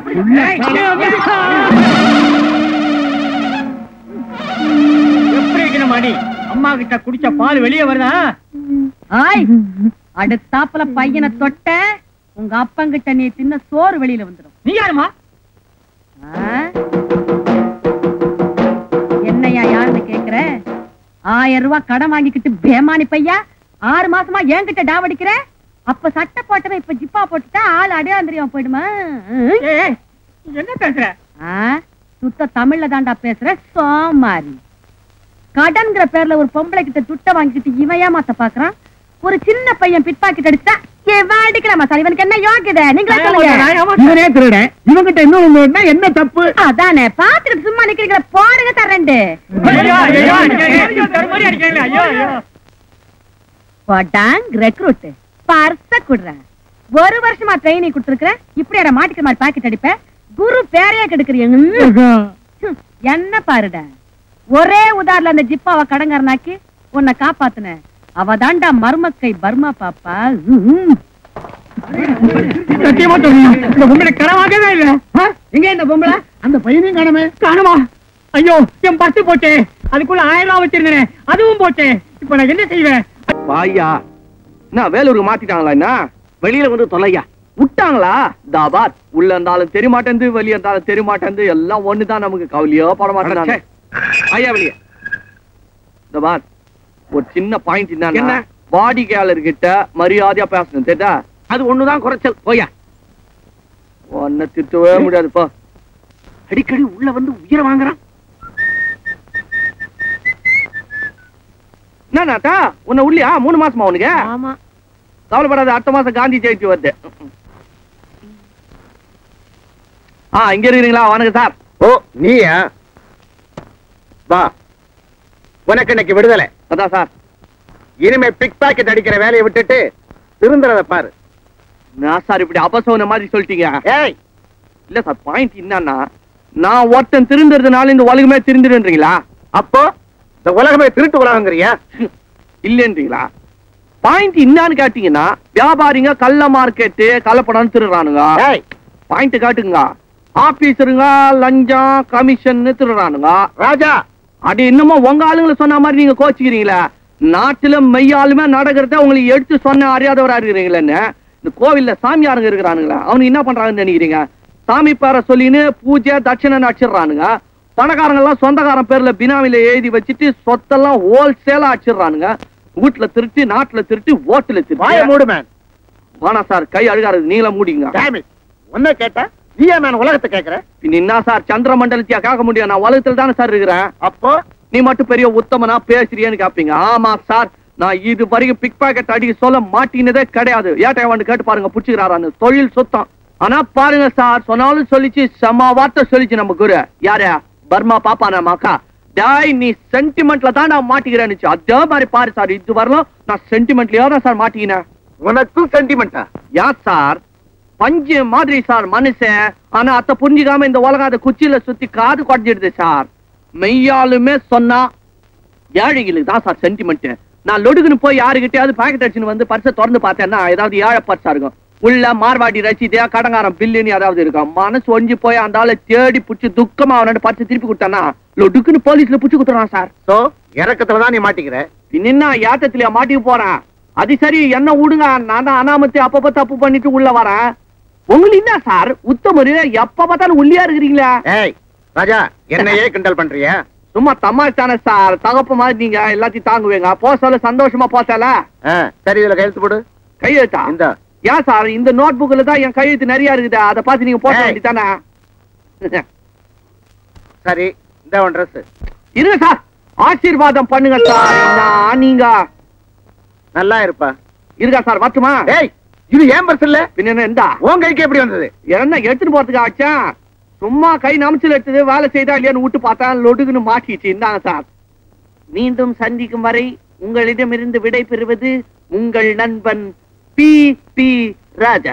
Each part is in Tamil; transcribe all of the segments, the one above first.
எப்படி இருக்கணும் மணி அம்மா கிட்ட குடிச்ச பால் வெளியே வருதா ஆய் அடுத்தாப்புல பையனை தொட்ட உங்க அப்பங்கிட்ட நீ தின்ன சோறு வெளியில வந்துடும் நீ யாருமா என்னையா யாருன்னு கேக்குற ஆயிரம் ரூபாய் கடன் வாங்கிக்கிட்டு பேமானி பையா ஆறு மாசமா என்கிட்ட டாவடிக்கிற அப்ப சட்டை போட்டவன் இப்ப ஜிப்பா போட்டுட்டா ஆள் அடையாளம் தெரியாம போயிடுமா ம்? ஏய், என்ன பேசுற ஆ, சுத்த தமிழ்ல தாண்டா பேசுற சோமாரி கடன்ங்கிற பேர்ல ஒரு பொம்பளை கிட்ட துட்ட வாங்கிக்கிட்டு இவன் ஏமாத்த பாக்குறான் ஒரு சின்ன பையன் பிட் பாக்கெட் அடிச்சா இவன் அடிக்கலாமா சார் இவனுக்கு என்ன யோகியதை நீங்களே சொல்லுங்க இவனே திருடன் இவங்கிட்ட இன்னொன்னு என்ன தப்பு அதானே பாத்துக்கிட்டு சும்மா நிக்கிறீங்க போடுங்க சார் ரெண்டு ஐயோ, ஐயோ, ஐயோ, தருமாறி அடிக்கிறீங்களே, ஐயோ, ஐயோ. போட்டாங் ரெக்ரூட் பர்ச குடுறேன் ஒரு வருஷமா ட்ரைனிங் கொடுத்துருக்கேன் இப்படி அட மாட்டிக்கிற மாதிரி பாக்கெட் அடிப்பேன் குரு பேரையே கெடுக்கிறீங்க ஹம், என்ன பாருடா ஒரே உதாரணம் அந்த ஜிப்பாவ கடங்காரனாக்கி உன்னை காப்பாத்துன அவ தாண்டா மருமக்கை பர்மா பாப்பா ஹம். சத்தியமா சொல்லுங்க இந்த பொம்பளை கனவாகவே இல்ல ஆ? எங்க இந்த பொம்பளை அந்த பையனையும் காணுமே காணுமா ஐயோ என் பத்து போச்சே அதுக்குள்ள ஆயிரம் ரூபாய் வச்சிருந்தேன் அதுவும் போச்சே இப்ப நான் என்ன செய்வேன் வாயா என்ன வேலூருக்கு மாத்திட்டாங்களா என்ன வெளியில வந்து தொலையா விட்டாங்களா தாபாத் உள்ள இருந்தாலும் தெரிய மாட்டேந்து வெளிய இருந்தாலும் தெரிய மாட்டேந்து எல்லாம் ஒண்ணுதான் நமக்கு கவலையோ பட மாட்டேன் ஐயா வெளிய தாபாத் ஒரு சின்ன பாயிண்ட் என்ன வாடிக்கையாளர் கிட்ட மரியாதையா பேசணும் தெரியுதா அது ஒண்ணுதான் குறைச்சல் போயா ஒன்ன திட்டவே முடியாதுப்பா அடிக்கடி உள்ள வந்து உயிரை வாங்குறான் என்னண்ணாத்தா உன்னை உள்ளியா மூணு மாசமா உனக்கு ஆமா கவலைப்படாத அடுத்த மாசம் காந்தி ஜெயந்தி வருது ஆ இங்க இருக்கிறீங்களா வணக்கம் சார் ஓ நீயா வா உனக்கு இன்னைக்கு விடுதலை அதான் சார் இனிமே பிக் பாக்கெட் அடிக்கிற வேலையை விட்டுட்டு திருந்துறத பாரு நான் சார் இப்படி அபசோன மாதிரி சொல்லிட்டீங்க ஏய் இல்ல சார் பாயிண்ட் என்னன்னா நான் ஒருத்தன் திருந்துறதுனால இந்த உலகமே திருந்துடுன்றீங்களா அப்போ இந்த உலகமே திருட்டு உலகங்கிறியா இல்லன்றீங்களா பாயிண்ட் என்னன்னு கேட்டீங்கன்னா வியாபாரிங்க கள்ள மார்க்கெட்டு கள்ளப்படம் திருடுறானுங்க ஏய் பாயிண்ட் காட்டுங்க ஆபீசருங்க லஞ்சம் கமிஷன் திருடுறானுங்க ராஜா அது என்னமோ உங்க ஆளுங்களை சொன்ன மாதிரி நீங்க கோச்சிக்கிறீங்களா நாட்டுல மெய்யாலுமே நடக்கிறத உங்களுக்கு எடுத்து சொன்ன அறியாதவரா இருக்கிறீங்களேன்னு இந்த கோவில்ல சாமியாருங்க இருக்கிறானுங்களா அவனுக்கு என்ன பண்றாங்கன்னு நினைக்கிறீங்க சாமி பேரை சொல்லின்னு பூஜை தட்சணை அடிச்சிடுறானுங்க பணக்காரங்க எல்லாம் சொந்தக்காரன் பேர்ல பினாமில எழுதி வச்சுட்டு சொத்தெல்லாம் ஹோல்சேலா அடிச்சிடுறானுங்க வீட்டுல திருட்டு நாட்டுல திருட்டு ஓட்டுல வாய திருட்டு மூடு மேன் வானா சார் கை அழுகாரு நீங்களா மூடிங்க டேமிட் உன்ன கேட்டா நீயா மேன் உலகத்தை கேக்குற பின்ன என்ன சார் சந்திர மண்டலத்தையா கேட்க முடியும் நான் உலகத்துல தானே சார் இருக்கிறேன் அப்போ நீ மட்டும் பெரிய உத்தமனா பேசுறியன்னு கேப்பீங்க ஆமா சார் நான் இது வரைக்கும் பிக் பாக்கெட் அடிக்க சொல்ல மாட்டினதே கிடையாது ஏட்டை வந்து கேட்டு பாருங்க புடிச்சுக்கிறாரான்னு தொழில் சுத்தம் ஆனா பாருங்க சார் சொன்னாலும் சொல்லிச்சு செம்ம வார்த்தை சொல்லிச்சு நம்ம குரு யாரு பர்மா பாப்பா நம்ம அக்கா டேய் நீ சென்டிமெண்ட்ல தான் நான் மாட்டிக்கிறேன்னு அதே மாதிரி பாரு சார் இது வரலாம் நான் சென்டிமெண்ட்லயே தான் சார் மாட்டிக்கினேன் உனக்கும் சென்டிமெண்டா யார் சார் பஞ்சு மாதிரி சார் மனுஷன் ஆனா அத்த புரிஞ்சுக்காம இந்த உலகம் அதை குச்சியில சுத்தி காது குறைஞ்சிடுது சார் மெய்யாலுமே சொன்னா ஏழைகளுக்கு தான் சார் சென்டிமெண்ட் நான் லொடுக்குன்னு போய் யாருக்கிட்டயாவது பாக்கெட் அடிச்சுன்னு வந்து பர்ஸை திறந்து பார்த்தேன்னா ஏதாவது ஏழை பர்ஸா இருக்கும் உள்ள மார்வாடி ரசீதியா கடங்காரம் பில்லுன்னு ஏதாவது இருக்கும் மனசு ஒஞ்சி போய் அந்த ஆளை தேடி புடிச்சு துக்கமா அவனோட பர்ஸை திருப்பி கொடுத்தானா லொடுக்குன்னு போலீஸ்ல புடிச்சு கொடுத்துறான் சார் சோ இறக்கத்துல தான் நீ மாட்டிக்கிற பின்ன ஏத்தத்திலயா மாட்டிக்க போறேன் அது சரி என்ன விடுங்க நான் தான் அனாமத்து அப்பப்ப தப்பு பண்ணிட்டு உள்ள வரேன் உங்களுக்கு என்ன சார் உத்தமரு எப்ப பார்த்தாலும் உள்ளியா இருக்கிறீங்களா ஏய் ராஜா என்னையே கிண்டல் பண்றியா சும்மா தமாஷ் தானே சார் தகப்பு மாதிரி நீங்க எல்லாத்தையும் தாங்குவீங்க போ சொல்ல சந்தோஷமா போத்தால ஆ, சரி இதுல கையெழுத்து போடு கையெழுத்தா இந்த ஏன் சார் இந்த நோட் புக்ல தான் என் கையெழுத்து நிறைய இருக்குது அதை பார்த்து நீங்க போட்ட ஏய். வேண்டியதானே சரி இந்த உன் ட்ரெஸ் இருங்க சார் ஆசீர்வாதம் பண்ணுங்க சார் நான் நீங்க நல்லா இருப்பா இருக்கா சார் வரட்டுமா ஏய் இது ஏன் பர்ஸ் இல்ல பின்ன எந்தா உன் கைக்கு எப்படி வந்தது என்ன எடுத்துட்டு போறதுக்கு ஆச்சேன் சும்மா கை நமைச்சல் எடுத்தது வேலை செய்தா இல்லையான்னு விட்டு பார்த்தா லொடுக்குன்னு மாட்டிச்சு இந்தாங்க சார் மீண்டும் சந்திக்கும் வரை உங்களிடமிருந்து விடை பெறுவது உங்கள் நண்பன் பி பி ராஜா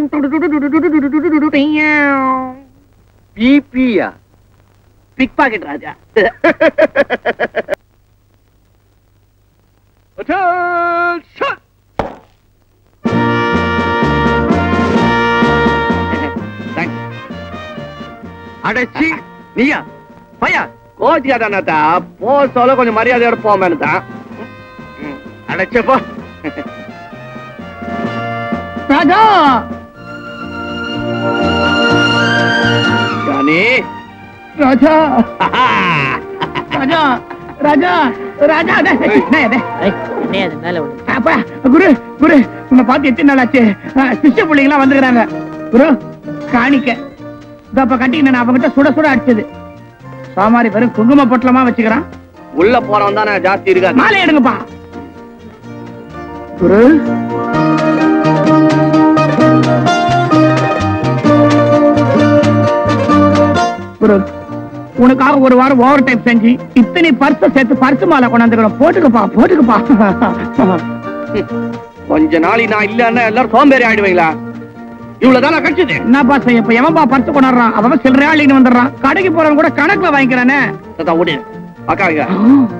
பிபியா பிக் பாக்கெட் ராஜா Thanks. அடைச்சி நீயா பையா கோச்சிக்காதானத்தா போ சொல்ல கொஞ்சம் மரியாதையோட போமேன்னு தான் அடைச்சப்போ ராஜா ஜானி ராஜா ராஜா ராஜா ராஜா டேய், டேய், டேய். என்ன அது மேல விடு அப்பா, குரு குரு உன்னை பார்த்து எத்தனை நாள் ஆச்சு அஹ், சிஷ்ய பிள்ளைங்களாம் வந்துக்கிறாங்க குரு காணிக்க இதோ அப்ப கட்டிக்கிட்டு நான் அவங்கிட்ட சுட சுட அடிச்சது சாமாரி வெறும் குங்கும பொட்டலமா வச்சுக்கிறான் உள்ள போறவன் தானே ஜாஸ்தி இருக்காது மாலை எடுங்கப்பா குரு குரு உனக்காக ஒரு வாரம் ஓவர் டைம் செஞ்சு இத்தனை பர்ஸ் சேர்த்து பர்ஸ் மாலை கொண்டாந்துக்கிறோம் போட்டுக்கப்பா போட்டுக்கப்பா கொஞ்ச நாளைக்கு நான் இல்லன்னா எல்லாரும் சோம்பேறி ஆயிடுவீங்களா இவ்வளவுதானா கடிச்சது என்னப்பா செய்ய இப்ப எவன்பா பர்ஸ் கொண்டாடுறான் அவன் சில்லறையாளின்னு வந்துடுறான் கடைக்கு போறவன் கூட கணக்குல வாங்கிக்கிறானே தாத்தா ஓடு அக்கா இங்க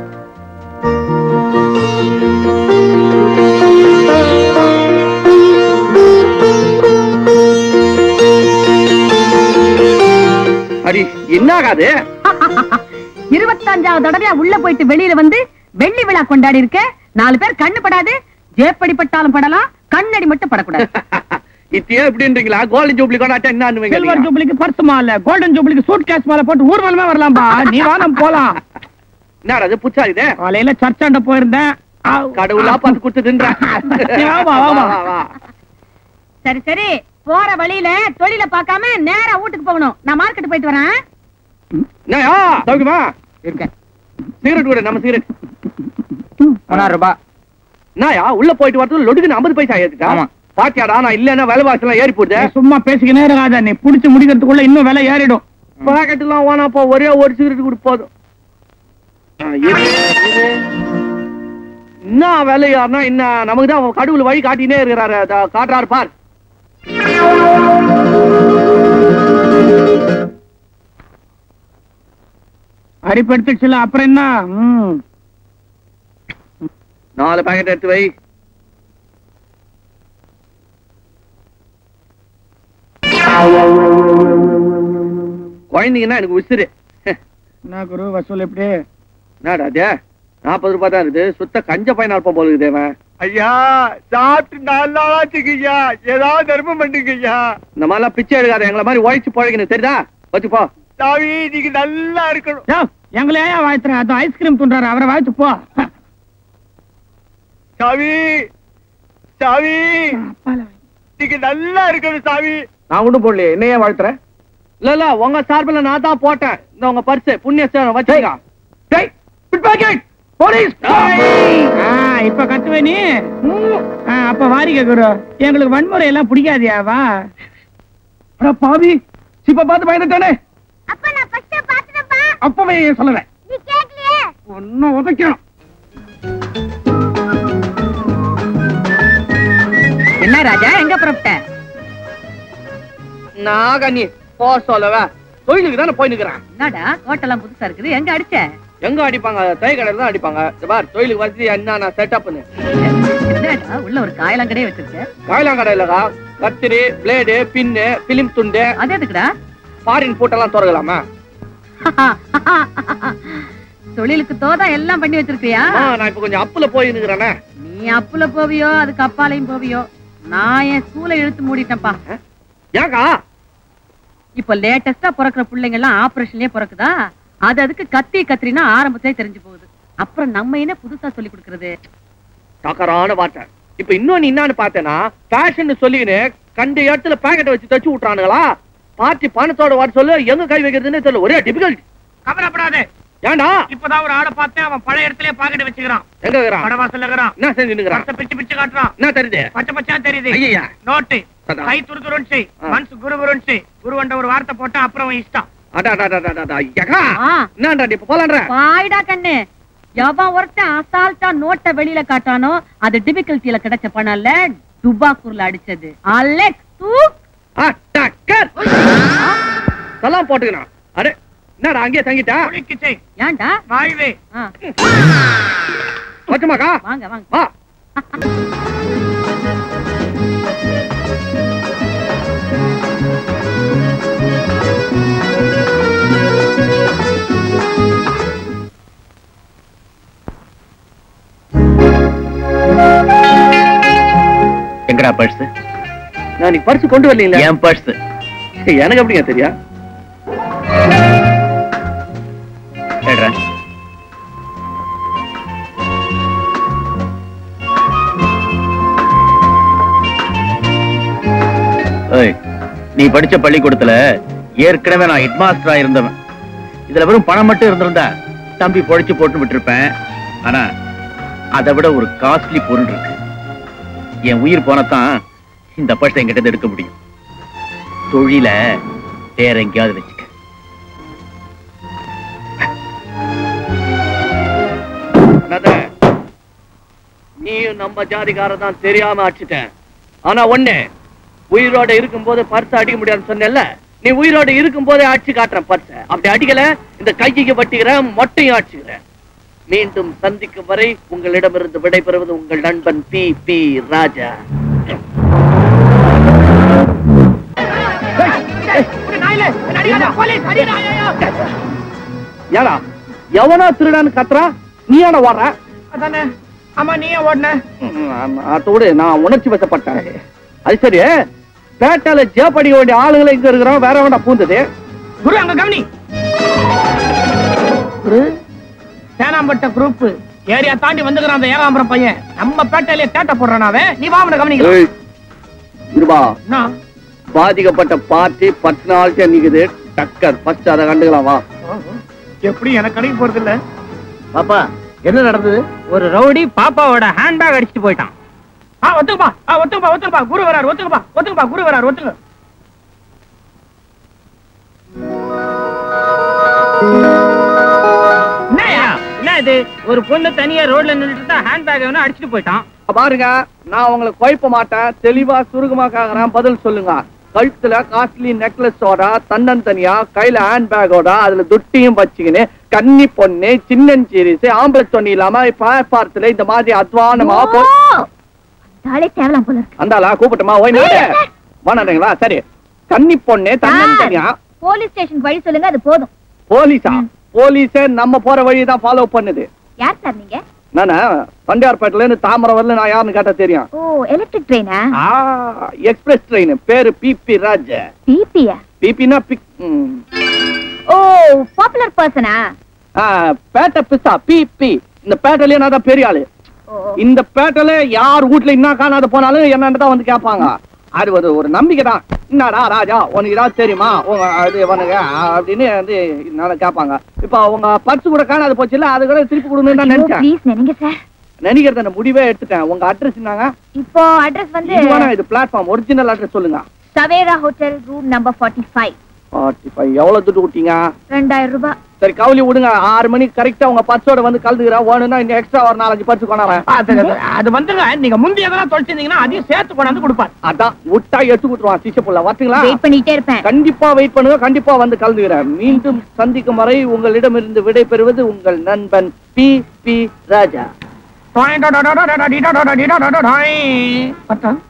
அடி என்ன ஆகாது இருபத்தஞ்சாவது தடவையா உள்ள போயிட்டு வெளியில வந்து வெள்ளி விழா கொண்டாடி இருக்க நாலு பேர் கண்ணு படாது ஜேப்படி பட்டாலும் படலாம் கண்ணடி மட்டும் படக்கூடாது இத்தியே எப்படின்றீங்களா கோல்டன் ஜூப்ளி கொண்டாட்ட என்ன சில்வர் பண்ணுவீங்க ஜூப்ளிக்கு பர்ஸ் மாலை கோல்டன் ஜூப்ளிக்கு சூட் கேஸ் மாலை போட்டு ஊர்வலமே வரலாம்பா நீ வா நம்ம போலாம் என்ன அது புச்சா இது காலையில சர்ச்சாண்ட போயிருந்தேன் ஆ, கடவுளா பார்த்து கொடுத்துதுன்ற ஆமா, ஆமா. சரி சரி போற வழியில தொழில பார்க்காம நேரா வீட்டுக்கு போகணும் நான் மார்க்கெட் போயிட்டு வரேன் என்னயா சௌக்கியமா இருக்கேன் சிகரெட் கூட நம்ம சிகரெட் ஒன்னாயிரம் ரூபாய் என்னயா உள்ள போயிட்டு வரதுக்கு லொடுக்கு ஐம்பது பைசா ஏத்துட்டா ஆமா. பாத்தியாடா நான் இல்லன்னா விலைவாசி எல்லாம் ஏறி போகுது நீ சும்மா பேசிக்கினே இருக்காத நீ புடிச்சு முடிக்கிறதுக்குள்ள இன்னும் விலை ஏறிடும் பாக்கெட் எல்லாம் வேணாப்பா ஒரே ஒரு சிகரெட் கூட போதும் ஆ, இரு, இரு. என்ன வேலையாருன்னா என்ன நமக்கு தான் கடவுள் வழி காட்டினே இருக்கிறாரு அதா காட்டுறாரு பார் அரிப்பு எடுத்துச்சுல அப்புறம் என்ன ம். நாலு பாக்கெட் எடுத்து வை குழந்தைங்கன்னா எனக்கு உசுரு என்ன குரு வசூல் எப்படி என்னடா அது நாற்பது ரூபாய் தான் இருக்குது சுத்த கஞ்ச பையனா இருப்பான் போல இருக்குது இவன். ஐயா சாப்பிட்டு நாலு நாளாச்சுங்கய்யா ஏதாவது தர்மம் பண்ணுங்கய்யா இந்த மாதிரிலாம் பிச்சை எடுக்காத எங்களை மாதிரி உழைச்சு பழகணும் தெரியுதா வச்சுப்போ சாமி நீங்க நல்லா இருக்கணும் யோ, எங்களை ஏன் வாழ்த்துற அது ஐஸ்கிரீம் துண்டுறாரு அவரை வாழ்த்து போ சாமி சாமி நீங்க நல்லா இருக்கணும் சாமி நான் ஒண்ணும் போடலையே என்னையே வாழ்த்துறேன் இல்ல இல்ல உங்க சார்பில் நான் தான் போட்டேன் இந்த உங்க பர்ஸ் புண்ணிய சேரம் வச்சுக்கா டேய் பிட்பாக்கெட் போலீஸ் ஆ, இப்ப கத்துவே நீ ஆ, அப்ப வாரிக்க குரு எங்களுக்கு வன்முறை எல்லாம் பிடிக்காதியா வா அட பாவி இப்ப பார்த்து பயந்துட்டானே அப்ப நான் ஃபர்ஸ்ட் பாத்துறப்பா அப்பவே ஏன் சொல்லல நீ கேக்கலையே ஒன்னும் உதைக்கணும் என்ன ராஜா எங்க புறப்பட்ட நான் கண்ணி போ சொல்லவ தொழிலுக்கு தானே போய் நிக்கிறேன் என்னடா கோட்டெல்லாம் புதுசா இருக்குது எங்க அடிச்ச எங்க அடிப்பாங்க தை கடையில தான் அடிப்பாங்க இந்த பார் தொழிலுக்கு வசதி என்ன செட்டப்னு என்னடா உள்ள ஒரு காயலாங்கடையே வச்சிருக்க காயலாம் கடையிலக்கா கத்திரி பிளேடு பின்னு பிலிம் துண்டு அது எதுக்குடா ஃபாரின் பூட்டெல்லாம் திறக்கலாமா தொழிலுக்கு தோதா எல்லாம் பண்ணி வச்சிருக்கியா ஆ, நான் இப்ப கொஞ்சம் அப்புல போய் நிக்கிறேனே நீ அப்புல போவியோ அதுக்கு அப்பாலையும் போவியோ நான் என் ஸ்கூலை இழுத்து மூடிட்டேன்ப்பா ஏங்கா இப்ப லேட்டஸ்டா பிறக்கிற பிள்ளைங்க எல்லாம் ஆபரேஷன்லயே பிறக்குதா அது அதுக்கு கத்தி கத்திரினா ஆரம்பத்திலே தெரிஞ்சு போகுது அப்புறம் நம்ம என்ன புதுசா சொல்லி கொடுக்கறது தக்கரான வார்த்தை இப்ப இன்னொன்னு என்னன்னு பார்த்தேன்னா ஃபேஷன் சொல்லிக்கின்னு கண்ட இடத்துல பாக்கெட் வச்சு தச்சு விட்டுறானுங்களா பார்ட்டி பணத்தோட வர சொல்லு எங்க கை வைக்கிறதுன்னு தெரியல ஒரே டிபிகல்ட் கவலைப்படாதே ஏன்டா இப்பதான் ஒரு ஆளை பார்த்தேன் அவன் பழைய இடத்துல பாக்கெட் வச்சுக்கிறான் எங்க இருக்கிறான் கடவாசல்ல இருக்கிறான் என்ன செஞ்சு நிக்கிறான் பர்ஸை பிச்சு பிச்சு காட்டுறான் என்ன தெரியுது பச்சை பச்சா தெரியுது ஐயா நோட்டு அதான். கை துரு துருன்ச்சு ஆ. மனசு குரு குருன்ச்சு குருவண்ட ஒரு வார்த்தை போட்டா அப்புறம் அவன் இஷ்டம் அடா அடா அடா அடா, அடா யக்கா ஆ. என்னடா நீ இப்ப போலான்ற பாய்டா கண்ணு எவன் ஒருத்தன் அசால்ட்டா நோட்டை வெளியில காட்டானோ அது டிபிகல்ட்டியில கிடைச்ச பணம் இல்ல துபாக்கூர்ல அடிச்சது அலெக்ஸ் தூக் டக்கர் சலாம் போட்டுக்கணும் அடே என்னடா அங்கேயே தங்கிட்டா குளிக்குச்சு ஏன்டா வாழ்வே ஆ, வச்சுமாக்கா வாங்க வாங்க வா எங்கடா பர்ஸ் நான் நீ பரிசு கொண்டு வரலீங்களா என் பர்ஸ் எனக்கு எப்படிங்க தெரியா கேடுறேன் ஏய், நீ படிச்ச பள்ளிக்கூடத்துல ஏற்கனவே நான் ஹெட்மாஸ்டரா இருந்தவன் இதுல வெறும் பணம் மட்டும் இருந்திருந்தா தம்பி பொழைச்சு போட்டு விட்டுருப்பேன் ஆனா அதை விட ஒரு காஸ்ட்லி பொருள் இருக்கு என் உயிர் போனதான் இந்த பர்ஸ் என்கிட்ட இருந்து எடுக்க முடியும் தொழில வேற எங்கேயாவது வச்சுக்க என்னது? நீயும் நம்ம ஜாதிகார தான் தெரியாம அடிச்சிட்டேன் ஆனா ஒண்ணு உயிரோட இருக்கும்போது பர்ஸ் அடிக்க முடியாதுன்னு சொன்னேல்ல நீ உயிரோட இருக்கும் போதே அடிச்சு காட்டுறேன் பர்ஸ அப்படி அடிக்கல இந்த கைக்கு வட்டிக்கிறேன் மொட்டையும் அடிச்சுக்கிறேன் மீண்டும் சந்திக்கும் வரை உங்களிடமிருந்து விடைபெறுவது உங்கள் நண்பன் பி பி ராஜா ஏடா எவனோ திருடான்னு கத்துறா நீ ஏடா ஓடுற அதானே ஆமா நீ ஏன் ஓடுன அதோடு நான் உணர்ச்சி வசப்பட்டேன் அது சரி பேட்டால ஜேப்படிக்க வேண்டிய ஆளுங்களை இங்க இருக்கிறோம் வேற வேண்டாம் பூந்தது குரு அங்க கவனி குரு சேனாம்பட்ட குரூப் ஏரியா தாண்டி வந்துக்கிறான் அந்த ஏகாம்பரம் பையன் நம்ம பேட்டையிலே தேட்ட போடுறான் அவன் நீ வாமன கவனிக்கலாம் ஏய், இருபா என்ன? பாதிக்கப்பட்ட பார்ட்டி பர்சனாலிட்டி நிக்குது டக்கர் ஃபர்ஸ்ட் அதை கண்டுக்கலாம் வா எப்படி எனக்கு கடைக்கு போறது இல்ல பாப்பா என்ன நடந்தது ஒரு ரவுடி பாப்பாவோட ஹேண்ட்பேக் அடிச்சுட்டு போயிட்டான் ஆ ஒத்துக்குப்பா ஆ ஒத்துக்குப்பா ஒத்துக்குப்பா குரு வராரு ஒத்துக்குப்பா ஒத்துக்குப்பா குரு வராரு ஒத்துக்கு என்னய்யா? என்ன இது ஒரு பொண்ணு தனியா ரோட்ல நின்னுட்டு இருந்தா ஹேண்ட்பேக் வேணும் அடிச்சுட்டு போயிட்டான் பாருங்க நான் உங்களை குழப்ப மாட்டேன் தெளிவா சுருக்கமா கேக்குறேன் பதில் சொல்லுங்க கழுத்துல காஸ்ட்லி நெக்லஸோட தன்னந்தனியா கையில ஹேண்ட் பேக்கோட அதுல துட்டியும் வச்சுக்கின்னு கன்னி பொண்ணு சின்னஞ்சீரிசு ஆம்பளை தொண்ணி இல்லாம பார்த்துல இந்த மாதிரி அத்வானமா போ தாளே தேவலாம் போல இருக்கு அந்தாளா கூப்பிட்டுமா ஓய் வானங்களா சரி கன்னி பொண்ணு தன்னந்தனியா போலீஸ் ஸ்டேஷன் வழி சொல்லுங்க அது போதும் போலீஸா போலீஸே நம்ம போற வழி தான் ஃபாலோ பண்ணுது யார் சார் நீங்க நானு தண்டியார்பேட்டில இருந்து தாமரம் வரல நான் யாருன்னு கேட்டா தெரியும் ஓ எலக்ட்ரிக் ட்ரெயினா எக்ஸ்பிரஸ் ட்ரெயின் பேரு பிபி ராஜ் பிபியா பிபினா பிக் ம். ஓ பாப்புலர் பர்சனா ஆ, பேட்டை பிஸ்தா பிபி இந்த பேட்டையிலே நான் தான் பெரிய ஆளு ஓ இந்த பேட்டையில யார் வீட்டுல என்ன காணாத போனாலும் என்னன்னு தான் வந்து கேட்பாங்க அது ஒரு ஒரு நம்பிக்கை தான் என்னடா ராஜா உனக்கு ஏதாவது தெரியுமா உங்க அது இவனுங்க அப்படின்னு வந்து நான் கேட்பாங்க இப்ப உங்க பர்ஸ் கூட காணாத போச்சுல்ல அது கூட திருப்பி கொடுங்கன்னு தான் நினைச்சேன் ப்ளீஸ் நினைங்க சார் நினைக்கிறத நான் முடிவே எடுத்துட்டேன் உங்க அட்ரஸ் என்னங்க இப்போ அட்ரஸ் வந்து இது வேணா இது பிளாட்ஃபார்ம் ஒரிஜினல் அட்ரஸ் சொல்லுங்க Savera hotel room number forty five forty five எவ்வளவு துட்டு விட்டீங்க ரெண்டாயிரம் ரூபாய் சரி கவலி விடுங்க ஆறு மணிக்கு கரெக்டா உங்க பர்ஸோட வந்து கலந்துக்கிறா வேணும்னா இன்னும் எக்ஸ்ட்ரா ஒரு நாலஞ்சு பர்ஸ் கொண்டாடுறேன் அது அது வந்துங்க நீங்க முந்தி எதனா தொலைச்சிருந்தீங்கன்னா அதையும் சேர்த்து கொண்டாந்து கொடுப்பாரு அதான் விட்டா எடுத்து கொடுத்துருவான் சிஷ புள்ள வரட்டுங்களா வெயிட் பண்ணிட்டே இருப்பேன் கண்டிப்பா வெயிட் பண்ணுங்க கண்டிப்பா வந்து கலந்துக்கிறேன் மீண்டும் சந்திக்கும் வரை உங்களிடமிருந்து விடை பெறுவது உங்கள் நண்பன் பி பி ராஜா டொய் டொய் டொய் டொய் டொய் டொய் டொய் டொய் டொய் டொய் டொய். பத்தா